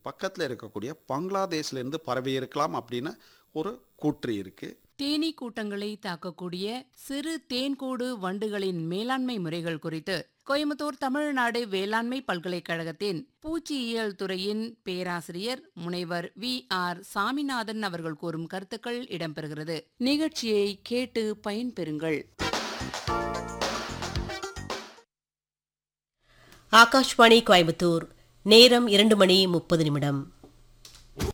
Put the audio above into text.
பக்கத்தில் இருக்கக்கூடிய பங்களாதேஷ்லேருந்து பரவி இருக்கலாம் அப்படின்னு ஒரு கூற்று இருக்குது தேனீ கூட்டங்களை தாக்கக்கூடிய சிறு தேன்கூடு வண்டுகளின் மேலாண்மை முறைகள் குறித்து கோயம்புத்தூர் தமிழ்நாடு வேளாண்மை பல்கலைக்கழகத்தின் பூச்சியியல் துறையின் பேராசிரியர் முனைவர் வி ஆர் சாமிநாதன் அவர்கள் கூறும் கருத்துக்கள் இடம்பெறுகிறது நிகழ்ச்சியை கேட்டு பயன்பெறுங்கள் ஆகாஷ்வாணி கோயம்புத்தூர் நேரம் இரண்டு மணி முப்பது நிமிடம்